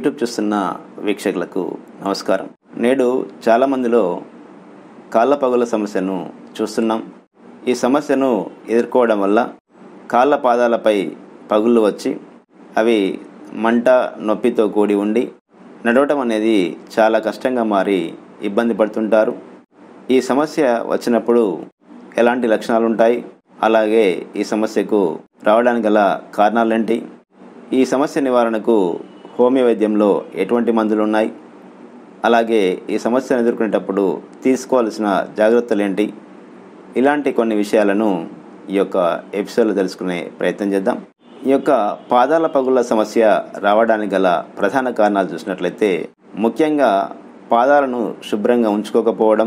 YouTube చూస్తున్న వీక్షకులకు నమస్కారం నేడు చాలామందిలో కాళ్ళ పగుల సమస్యను చూస్తున్నాం ఈ సమస్యను ఎదుర్కోవడం వల్ల కాళ్ళ పాదాలపై పగుళ్ళు వచ్చి అవి మంట నొప్పితో కూడి ఉండి నడవటం అనేది చాలా కష్టంగా మారి ఇబ్బంది పడుతుంటారు ఈ సమస్య వచ్చినప్పుడు ఎలాంటి లక్షణాలు ఉంటాయి అలాగే ఈ సమస్యకు రావడానికి గల కారణాలేంటి ఈ సమస్య నివారణకు హోమియో వైద్యంలో ఎటువంటి మందులు ఉన్నాయి అలాగే ఈ సమస్యను ఎదుర్కొనేటప్పుడు తీసుకోవాల్సిన జాగ్రత్తలు ఏంటి ఇలాంటి కొన్ని విషయాలను ఈ యొక్క ఎపిసోడ్లో తెలుసుకునే ప్రయత్నం చేద్దాం ఈ యొక్క పాదాల పగుళ్ళ సమస్య రావడానికి గల ప్రధాన కారణాలు చూసినట్లయితే ముఖ్యంగా పాదాలను శుభ్రంగా ఉంచుకోకపోవడం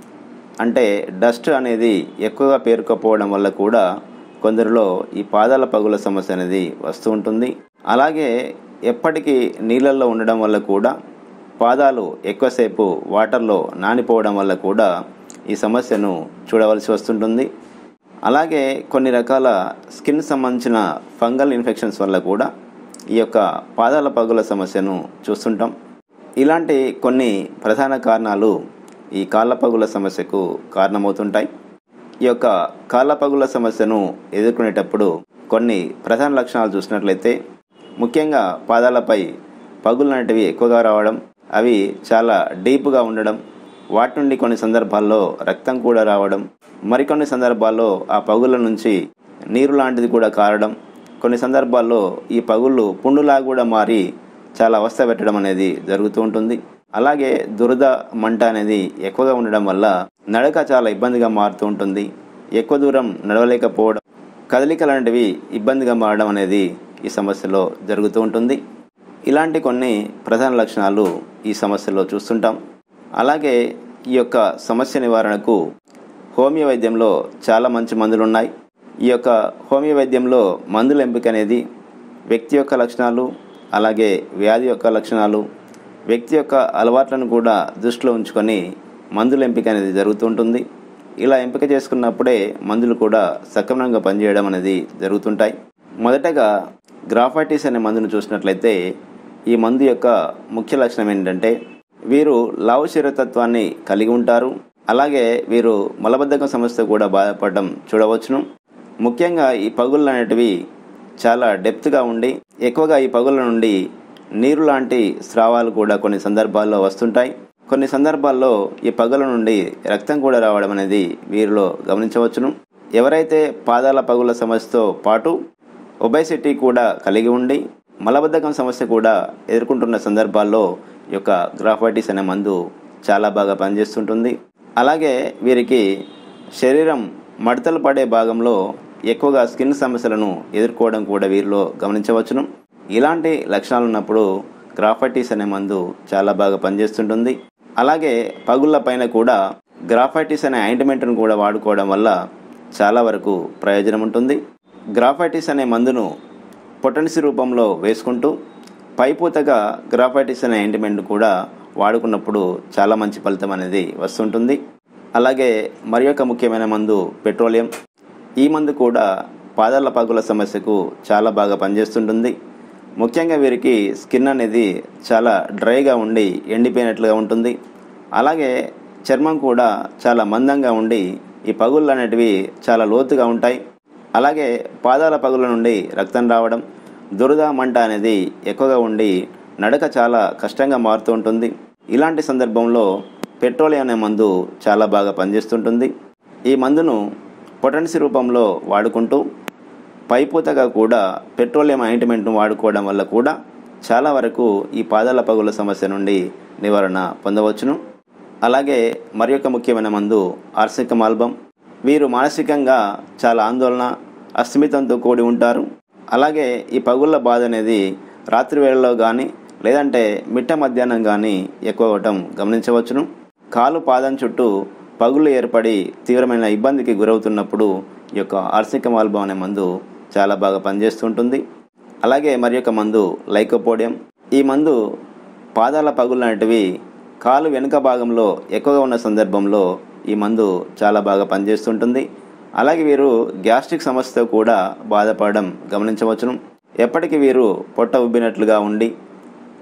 అంటే డస్ట్ అనేది ఎక్కువగా పేరుకపోవడం వల్ల కూడా కొందరిలో ఈ పాదాల పగుల సమస్య అనేది వస్తూ ఉంటుంది అలాగే ఎప్పటికీ నీళ్ళల్లో ఉండడం వల్ల కూడా పాదాలు ఎక్కువసేపు వాటర్లో నానిపోవడం వల్ల కూడా ఈ సమస్యను చూడవలసి వస్తుంటుంది అలాగే కొన్ని రకాల స్కిన్ సంబంధించిన ఫంగల్ ఇన్ఫెక్షన్స్ వల్ల కూడా ఈ యొక్క పాదాల పగుల సమస్యను చూస్తుంటాం ఇలాంటి కొన్ని ప్రధాన కారణాలు ఈ కాళ్ళ పగుల సమస్యకు కారణమవుతుంటాయి ఈ యొక్క కాళ్ళ పగుల సమస్యను ఎదుర్కొనేటప్పుడు కొన్ని ప్రధాన లక్షణాలు చూసినట్లయితే ముఖ్యంగా పాదాలపై పగులు అనేటివి ఎక్కువగా రావడం అవి చాలా డీప్గా ఉండడం వాటి నుండి కొన్ని సందర్భాల్లో రక్తం కూడా రావడం మరికొన్ని సందర్భాల్లో ఆ పగుళ్ళ నుంచి నీరు లాంటిది కూడా కారడం కొన్ని సందర్భాల్లో ఈ పగుళ్ళు పుండులా కూడా మారి చాలా అవస్థ పెట్టడం అనేది జరుగుతూ ఉంటుంది అలాగే దురద మంట అనేది ఎక్కువగా ఉండడం వల్ల నడక చాలా ఇబ్బందిగా మారుతూ ఉంటుంది ఎక్కువ దూరం నడవలేకపోవడం కదలిక లాంటివి ఇబ్బందిగా మారడం అనేది ఈ సమస్యలో జరుగుతూ ఉంటుంది ఇలాంటి కొన్ని ప్రధాన లక్షణాలు ఈ సమస్యలో చూస్తుంటాం అలాగే ఈ యొక్క సమస్య నివారణకు హోమియో వైద్యంలో చాలా మంచి మందులు ఉన్నాయి ఈ యొక్క హోమియో వైద్యంలో మందుల ఎంపిక అనేది వ్యక్తి యొక్క లక్షణాలు అలాగే వ్యాధి యొక్క లక్షణాలు వ్యక్తి యొక్క అలవాట్లను కూడా దృష్టిలో ఉంచుకొని మందుల ఎంపిక అనేది జరుగుతుంటుంది ఇలా ఎంపిక చేసుకున్నప్పుడే మందులు కూడా సక్రమంగా పనిచేయడం అనేది జరుగుతుంటాయి మొదటగా గ్రాఫైటిస్ అనే మందును చూసినట్లయితే ఈ మందు యొక్క ముఖ్య లక్షణం ఏంటంటే వీరు లావు శరీరతత్వాన్ని కలిగి ఉంటారు అలాగే వీరు మలబద్ధకం సమస్య కూడా బాధపడడం చూడవచ్చును ముఖ్యంగా ఈ పగుళ్ళు అనేటివి చాలా డెప్త్గా ఉండి ఎక్కువగా ఈ పగుళ్ళ నుండి నీరు లాంటి స్రావాలు కూడా కొన్ని సందర్భాల్లో వస్తుంటాయి కొన్ని సందర్భాల్లో ఈ పగుల నుండి రక్తం కూడా రావడం అనేది వీరిలో గమనించవచ్చును ఎవరైతే పాదాల పగుల సమస్యతో పాటు ఒబైసిటీ కూడా కలిగి ఉండి మలబద్ధకం సమస్య కూడా ఎదుర్కొంటున్న సందర్భాల్లో ఈ యొక్క గ్రాఫైటిస్ అనే మందు చాలా బాగా పనిచేస్తుంటుంది అలాగే వీరికి శరీరం మడతలు పడే భాగంలో ఎక్కువగా స్కిన్ సమస్యలను ఎదుర్కోవడం కూడా వీరిలో గమనించవచ్చును ఇలాంటి లక్షణాలు ఉన్నప్పుడు గ్రాఫైటిస్ అనే మందు చాలా బాగా పనిచేస్తుంటుంది అలాగే పగుళ్ళ పైన కూడా గ్రాఫైటిస్ అనే ఆయింట్మెంట్ను కూడా వాడుకోవడం వల్ల చాలా వరకు ప్రయోజనం ఉంటుంది గ్రాఫైటిస్ అనే మందును పొటెన్సీ రూపంలో వేసుకుంటూ పైపూతగా గ్రాఫైటిస్ అనే ఆయింట్మెంట్ కూడా వాడుకున్నప్పుడు చాలా మంచి ఫలితం అనేది వస్తుంటుంది అలాగే మరి యొక్క ముఖ్యమైన మందు పెట్రోలియం ఈ మందు కూడా పాదాల పగుల సమస్యకు చాలా బాగా పనిచేస్తుంటుంది ముఖ్యంగా వీరికి స్కిన్ అనేది చాలా డ్రైగా ఉండి ఎండిపోయినట్లుగా ఉంటుంది అలాగే చర్మం కూడా చాలా మందంగా ఉండి ఈ పగుళ్ళు అనేటివి చాలా లోతుగా ఉంటాయి అలాగే పాదాల పగుల నుండి రక్తం రావడం దురద మంట అనేది ఎక్కువగా ఉండి నడక చాలా కష్టంగా మారుతూ ఉంటుంది ఇలాంటి సందర్భంలో పెట్రోలియం అనే మందు చాలా బాగా పనిచేస్తుంటుంది ఈ మందును పొటెన్సీ రూపంలో వాడుకుంటూ పైపూతగా కూడా పెట్రోలియం ఆయింట్మెంట్ను వాడుకోవడం వల్ల కూడా చాలా వరకు ఈ పాదాల పగుల సమస్య నుండి నివారణ పొందవచ్చును అలాగే మరి యొక్క ముఖ్యమైన మందు ఆర్సికం ఆల్బం వీరు మానసికంగా చాలా ఆందోళన అస్థిమితంతో కూడి ఉంటారు అలాగే ఈ పగుళ్ళ బాధ అనేది రాత్రి వేళలో కానీ లేదంటే మిట్ట మధ్యాహ్నం కానీ ఎక్కువ అవటం గమనించవచ్చును కాలు పాదం చుట్టూ పగులు ఏర్పడి తీవ్రమైన ఇబ్బందికి గురవుతున్నప్పుడు ఈ యొక్క ఆర్సికం ఆల్బం అనే మందు చాలా బాగా పనిచేస్తుంటుంది అలాగే మరి యొక్క మందు లైకోపోడియం ఈ మందు పాదాల పగులు అనేటివి కాలు వెనుక భాగంలో ఎక్కువగా ఉన్న సందర్భంలో ఈ మందు చాలా బాగా పనిచేస్తుంటుంది అలాగే వీరు గ్యాస్ట్రిక్ సమస్యతో కూడా బాధపడడం గమనించవచ్చును ఎప్పటికీ వీరు పొట్ట ఉబ్బినట్లుగా ఉండి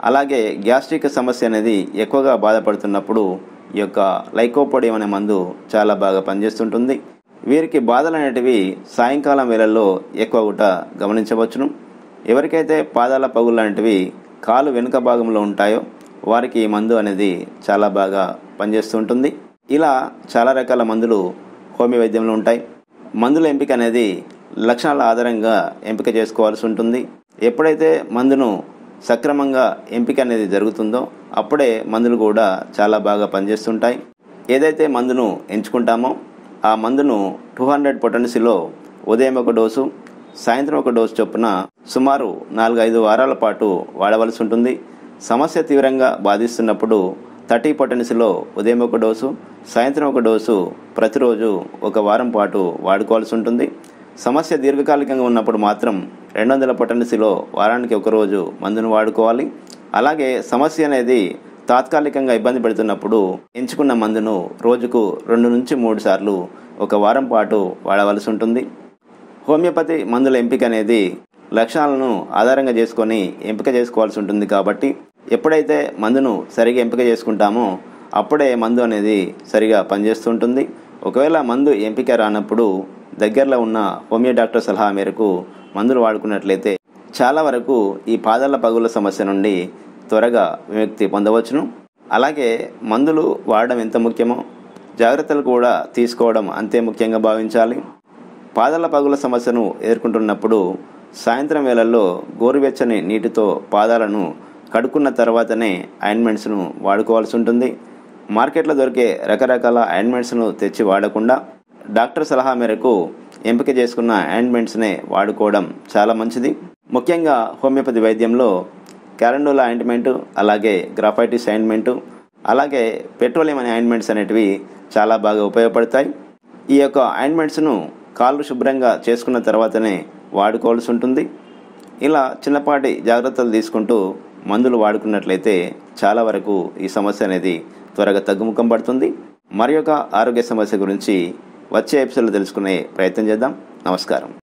అలాగే గ్యాస్ట్రిక్ సమస్య అనేది ఎక్కువగా బాధపడుతున్నప్పుడు ఈ యొక్క లైకోపోడియం అనే మందు చాలా బాగా పనిచేస్తుంటుంది వీరికి బాధలు అనేటివి సాయంకాలం వేళల్లో ఎక్కువ కూడా గమనించవచ్చును ఎవరికైతే పాదాల పగులు లాంటివి కాలు వెనుక భాగంలో ఉంటాయో వారికి ఈ మందు అనేది చాలా బాగా పనిచేస్తుంటుంది ఇలా చాలా రకాల మందులు హోమియో వైద్యంలో ఉంటాయి మందుల ఎంపిక అనేది లక్షణాల ఆధారంగా ఎంపిక చేసుకోవాల్సి ఉంటుంది ఎప్పుడైతే మందును సక్రమంగా ఎంపిక అనేది జరుగుతుందో అప్పుడే మందులు కూడా చాలా బాగా పనిచేస్తుంటాయి ఏదైతే మందును ఎంచుకుంటామో ఆ మందును టూ హండ్రెడ్ పొటెన్సీలో ఉదయం ఒక డోసు సాయంత్రం ఒక డోసు చొప్పున సుమారు నాలుగు ఐదు వారాల పాటు వాడవలసి ఉంటుంది సమస్య తీవ్రంగా బాధిస్తున్నప్పుడు థర్టీ పొటెన్సీలో ఉదయం ఒక డోసు సాయంత్రం ఒక డోసు ప్రతిరోజు ఒక వారం పాటు వాడుకోవాల్సి ఉంటుంది సమస్య దీర్ఘకాలికంగా ఉన్నప్పుడు మాత్రం రెండు వందల పొటెన్సీలో వారానికి ఒక రోజు మందును వాడుకోవాలి అలాగే సమస్య అనేది తాత్కాలికంగా ఇబ్బంది పెడుతున్నప్పుడు ఎంచుకున్న మందును రోజుకు రెండు నుంచి మూడు సార్లు ఒక వారం పాటు వాడవలసి ఉంటుంది హోమియోపతి మందుల ఎంపిక అనేది లక్షణాలను ఆధారంగా చేసుకొని ఎంపిక చేసుకోవాల్సి ఉంటుంది కాబట్టి ఎప్పుడైతే మందును సరిగా ఎంపిక చేసుకుంటామో అప్పుడే మందు అనేది సరిగా పనిచేస్తుంటుంది ఒకవేళ మందు ఎంపిక రానప్పుడు దగ్గరలో ఉన్న హోమియో డాక్టర్ సలహా మేరకు మందులు వాడుకున్నట్లయితే చాలా వరకు ఈ పాదాల పగుల సమస్య నుండి త్వరగా విముక్తి పొందవచ్చును అలాగే మందులు వాడడం ఎంత ముఖ్యమో జాగ్రత్తలు కూడా తీసుకోవడం అంతే ముఖ్యంగా భావించాలి పాదాల పగుల సమస్యను ఎదుర్కొంటున్నప్పుడు సాయంత్రం వేళల్లో గోరువెచ్చని నీటితో పాదాలను కడుక్కున్న తర్వాతనే ఆయింట్మెంట్స్ను వాడుకోవాల్సి ఉంటుంది మార్కెట్లో దొరికే రకరకాల ఆయింట్మెంట్స్ను తెచ్చి వాడకుండా డాక్టర్ సలహా మేరకు ఎంపిక చేసుకున్న ఆయింట్మెంట్స్నే వాడుకోవడం చాలా మంచిది ముఖ్యంగా హోమియోపతి వైద్యంలో క్యారండోలా ఆయింట్మెంట్ అలాగే గ్రాఫైటిస్ ఆయింట్మెంట్ అలాగే పెట్రోలియం అనే ఆయింట్మెంట్స్ అనేటివి చాలా బాగా ఉపయోగపడతాయి ఈ యొక్క ఆయింట్మెంట్స్ను కాళ్ళు శుభ్రంగా చేసుకున్న తర్వాతనే వాడుకోవాల్సి ఉంటుంది ఇలా చిన్నపాటి జాగ్రత్తలు తీసుకుంటూ మందులు వాడుకున్నట్లయితే చాలా వరకు ఈ సమస్య అనేది త్వరగా తగ్గుముఖం పడుతుంది మరి ఆరోగ్య సమస్య గురించి వచ్చే ఎపిసోడ్లో తెలుసుకునే ప్రయత్నం చేద్దాం నమస్కారం